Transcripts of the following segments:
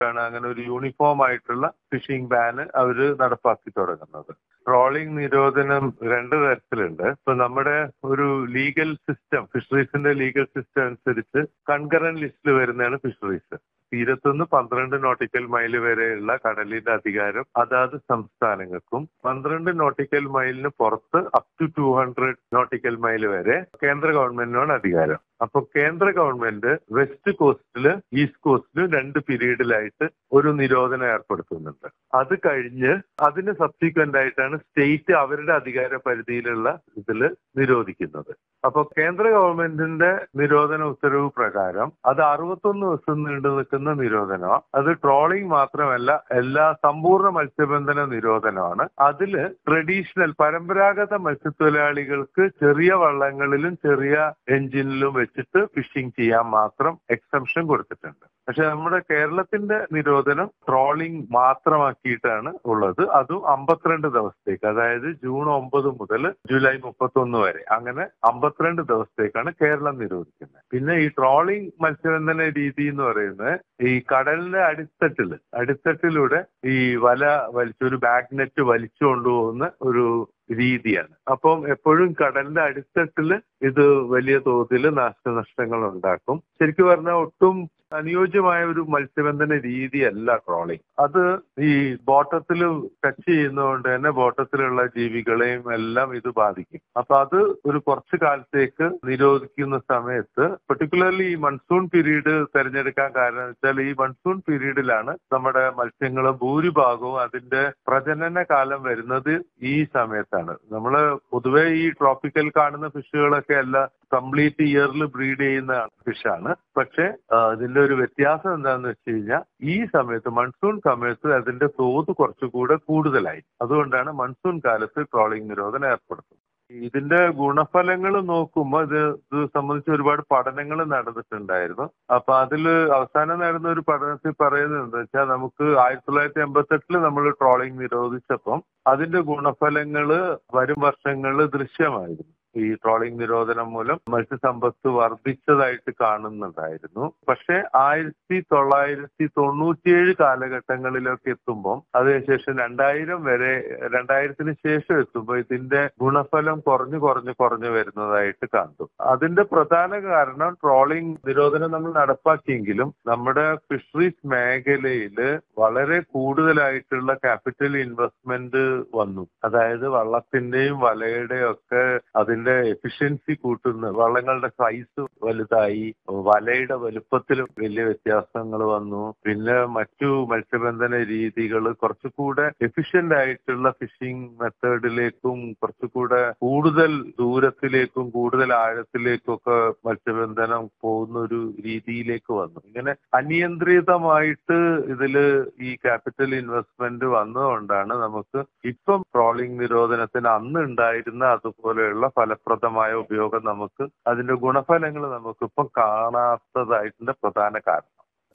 ആണ് അങ്ങനെ ഒരു യൂണിഫോം ആയിട്ടുള്ള ഫിഷിംഗ് ബാന് അവര് നടപ്പാക്കി തുടങ്ങുന്നത് ട്രോളിംഗ് നിരോധനം രണ്ട് തരത്തിലുണ്ട് ഇപ്പൊ നമ്മുടെ ഒരു ലീഗൽ സിസ്റ്റം ഫിഷറീസിന്റെ ലീഗൽ സിസ്റ്റം അനുസരിച്ച് കൺകറന്റ് ലിസ്റ്റിൽ വരുന്നതാണ് ഫിഷറീസ് തീരത്തുനിന്ന് പന്ത്രണ്ട് നോട്ടിക്കൽ മൈൽ വരെയുള്ള കടലിന്റെ അധികാരം അതാത് സംസ്ഥാനങ്ങൾക്കും പന്ത്രണ്ട് നോട്ടിക്കൽ മൈലിന് പുറത്ത് up to two hundred nautical mile വരെ കേന്ദ്ര ഗവൺമെന്റിനാണ് അധികാരം അപ്പൊ കേന്ദ്ര ഗവൺമെന്റ് വെസ്റ്റ് കോസ്റ്റില് ഈസ്റ്റ് കോസ്റ്റിലും രണ്ട് പീരീഡിലായിട്ട് ഒരു നിരോധനം ഏർപ്പെടുത്തുന്നുണ്ട് അത് കഴിഞ്ഞ് അതിന് സബ്സിക്വന്റ് ആയിട്ടാണ് സ്റ്റേറ്റ് അവരുടെ അധികാര പരിധിയിലുള്ള ഇതിൽ നിരോധിക്കുന്നത് അപ്പൊ കേന്ദ്ര ഗവൺമെന്റിന്റെ നിരോധന ഉത്തരവ് പ്രകാരം അത് അറുപത്തൊന്ന് ദിവസം നീണ്ടു നിൽക്കുന്ന നിരോധനമാണ് അത് ട്രോളിംഗ് മാത്രമല്ല എല്ലാ സമ്പൂർണ്ണ മത്സ്യബന്ധന നിരോധനമാണ് അതില് ട്രഡീഷണൽ പരമ്പരാഗത മത്സ്യത്തൊഴിലാളികൾക്ക് ചെറിയ വള്ളങ്ങളിലും ചെറിയ എഞ്ചിനിലും വെച്ചിട്ട് ഫിഷിംഗ് ചെയ്യാൻ മാത്രം എക്സംഷൻ കൊടുത്തിട്ടുണ്ട് പക്ഷെ നമ്മുടെ കേരളത്തിന്റെ നിരോധനം ട്രോളിംഗ് മാത്രമാക്കിയിട്ടാണ് ഉള്ളത് അതും അമ്പത്തിരണ്ട് ദിവസത്തേക്ക് അതായത് ജൂൺ ഒമ്പത് മുതൽ ജൂലൈ മുപ്പത്തൊന്ന് വരെ അങ്ങനെ അമ്പത്തിരണ്ട് ദിവസത്തേക്കാണ് കേരളം നിരോധിക്കുന്നത് പിന്നെ ഈ ട്രോളിംഗ് മത്സ്യബന്ധന രീതി എന്ന് പറയുന്നത് ഈ കടലിന്റെ അടിത്തട്ടില് അടിത്തട്ടിലൂടെ ഈ വല വലിച്ച് ഒരു ബാഗ് നെറ്റ് വലിച്ചു കൊണ്ടുപോകുന്ന ഒരു രീതിയാണ് അപ്പം എപ്പോഴും കടലിന്റെ അടിത്തട്ടില് ഇത് വലിയ തോതിൽ നാശനഷ്ടങ്ങൾ ഉണ്ടാക്കും ശരിക്കും പറഞ്ഞാൽ ഒട്ടും അനുയോജ്യമായ ഒരു മത്സ്യബന്ധന രീതിയല്ല ട്രോളിംഗ് അത് ഈ ബോട്ടത്തിൽ ടച്ച് ചെയ്യുന്നതുകൊണ്ട് തന്നെ ബോട്ടത്തിലുള്ള ജീവികളെയും എല്ലാം ഇത് ബാധിക്കും അപ്പൊ അത് ഒരു കുറച്ചു കാലത്തേക്ക് നിരോധിക്കുന്ന സമയത്ത് പെർട്ടിക്കുലർലി ഈ മൺസൂൺ പീരീഡ് തിരഞ്ഞെടുക്കാൻ കാരണം വെച്ചാൽ ഈ മൺസൂൺ പീരീഡിലാണ് നമ്മുടെ മത്സ്യങ്ങൾ ഭൂരിഭാഗവും അതിന്റെ പ്രജനന കാലം വരുന്നത് ഈ സമയത്താണ് നമ്മൾ പൊതുവെ ഈ ട്രോപ്പിക്കൽ കാണുന്ന ഫിഷുകളൊക്കെ എല്ലാം കംപ്ലീറ്റ് ഇയറിൽ ബ്രീഡ് ചെയ്യുന്ന ഫിഷാണ് പക്ഷെ ഇതിന്റെ ഒരു വ്യത്യാസം എന്താണെന്ന് വെച്ച് കഴിഞ്ഞാൽ ഈ സമയത്ത് മൺസൂൺ സമയത്ത് അതിന്റെ തോത് കുറച്ചുകൂടെ കൂടുതലായി അതുകൊണ്ടാണ് മൺസൂൺ കാലത്ത് ട്രോളിംഗ് നിരോധനം ഏർപ്പെടുത്തുന്നത് ഇതിന്റെ ഗുണഫലങ്ങൾ നോക്കുമ്പോൾ ഇത് ഇത് സംബന്ധിച്ച് ഒരുപാട് പഠനങ്ങൾ നടന്നിട്ടുണ്ടായിരുന്നു അപ്പൊ അതിൽ അവസാനം നടന്ന ഒരു പഠനത്തിൽ പറയുന്നത് എന്താ വെച്ചാൽ നമുക്ക് ആയിരത്തി തൊള്ളായിരത്തി എൺപത്തെട്ടില് നമ്മൾ ട്രോളിംഗ് നിരോധിച്ചപ്പം അതിന്റെ ഗുണഫലങ്ങള് വരും വർഷങ്ങളിൽ ദൃശ്യമായിരുന്നു ഈ ട്രോളിംഗ് നിരോധനം മൂലം മത്സ്യസമ്പത്ത് വർദ്ധിച്ചതായിട്ട് കാണുന്നുണ്ടായിരുന്നു പക്ഷെ ആയിരത്തി തൊള്ളായിരത്തി തൊണ്ണൂറ്റിയേഴ് കാലഘട്ടങ്ങളിലൊക്കെ എത്തുമ്പോൾ അതിനുശേഷം രണ്ടായിരം വരെ രണ്ടായിരത്തിന് ശേഷം എത്തുമ്പോൾ ഇതിന്റെ ഗുണഫലം കുറഞ്ഞു കുറഞ്ഞു കുറഞ്ഞു വരുന്നതായിട്ട് കണ്ടു അതിന്റെ പ്രധാന കാരണം ട്രോളിംഗ് നിരോധനം നമ്മൾ നടപ്പാക്കിയെങ്കിലും നമ്മുടെ ഫിഷറീസ് മേഖലയിൽ വളരെ കൂടുതലായിട്ടുള്ള ക്യാപിറ്റൽ ഇൻവെസ്റ്റ്മെന്റ് വന്നു അതായത് വള്ളത്തിന്റെയും വലയുടെയും ഒക്കെ അതിന്റെ എഫിഷ്യൻസി കൂട്ടുന്ന വള്ളങ്ങളുടെ സൈസ് വലുതായി വലയുടെ വലുപ്പത്തിൽ വലിയ വ്യത്യാസങ്ങൾ വന്നു പിന്നെ മറ്റു മത്സ്യബന്ധന രീതികൾ കുറച്ചുകൂടെ എഫിഷ്യന്റ് ആയിട്ടുള്ള ഫിഷിംഗ് മെത്തേഡിലേക്കും കുറച്ചുകൂടെ കൂടുതൽ ദൂരത്തിലേക്കും കൂടുതൽ ആഴത്തിലേക്കും ഒക്കെ മത്സ്യബന്ധനം പോകുന്ന ഒരു രീതിയിലേക്ക് വന്നു ഇങ്ങനെ അനിയന്ത്രിതമായിട്ട് ഇതില് ഈ ക്യാപിറ്റൽ ഇൻവെസ്റ്റ്മെന്റ് വന്നതുകൊണ്ടാണ് നമുക്ക് ഇപ്പം ട്രോളിംഗ് നിരോധനത്തിന് അന്ന് ഉണ്ടായിരുന്ന അതുപോലെയുള്ള ഫലപ്രദമായ ഉപയോഗം നമുക്ക് അതിന്റെ ഗുണഫലങ്ങൾ നമുക്കിപ്പം കാണാത്തതായിട്ടുണ്ട് പ്രധാന കാരണം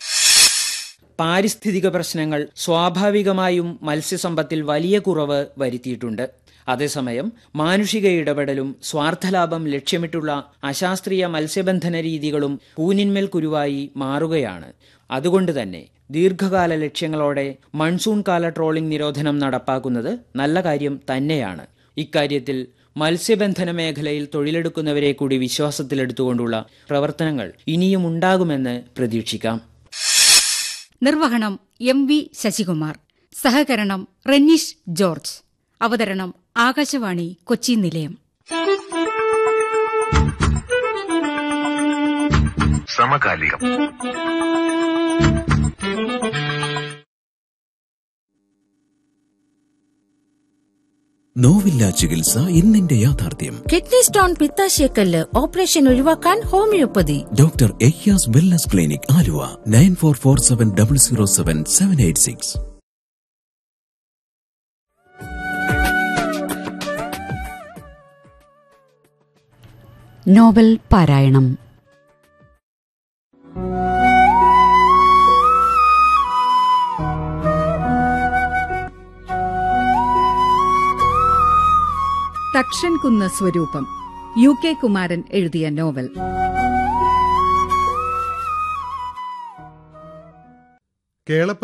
പാരിസ്ഥിതിക പ്രശ്നങ്ങൾ സ്വാഭാവികമായും മത്സ്യസമ്പത്തിൽ വലിയ കുറവ് വരുത്തിയിട്ടുണ്ട് അതേസമയം മാനുഷിക ഇടപെടലും സ്വാർത്ഥലാഭം ലക്ഷ്യമിട്ടുള്ള അശാസ്ത്രീയ മത്സ്യബന്ധന രീതികളും കൂനിന്മേൽ കുരുവായി മാറുകയാണ് അതുകൊണ്ട് തന്നെ ദീർഘകാല ലക്ഷ്യങ്ങളോടെ മൺസൂൺ കാല ട്രോളിംഗ് നിരോധനം നടപ്പാക്കുന്നത് നല്ല കാര്യം തന്നെയാണ് ഇക്കാര്യത്തിൽ മത്സ്യബന്ധന മേഖലയിൽ തൊഴിലെടുക്കുന്നവരെ കൂടി വിശ്വാസത്തിലെടുത്തുകൊണ്ടുള്ള പ്രവർത്തനങ്ങൾ ഇനിയും ഉണ്ടാകുമെന്ന് പ്രതീക്ഷിക്കാം നിർവഹണം എം വി ശശികുമാർ സഹകരണം റെന്നീഷ് ജോർജ് അവതരണം ആകാശവാണി കൊച്ചി നിലയം സമകാലികം നോവില്ല ചികിത്സ ഇന്നിന്റെ യാഥാർത്ഥ്യം കിഡ്നി സ്റ്റോൺ പിത്താശയക്കല്ല് ഓപ്പറേഷൻ ഒഴിവാക്കാൻ ഹോമിയോപ്പതി ഡോക്ടർ എയ്യാസ് wellness clinic Aluva nine four four seven double zero seven seven eight six novel പാരായണം തക്ഷൻകുന്ന് സ്വരൂപം യു കെ കുമാരൻ എഴുതിയ നോവൽ കേളപ്പ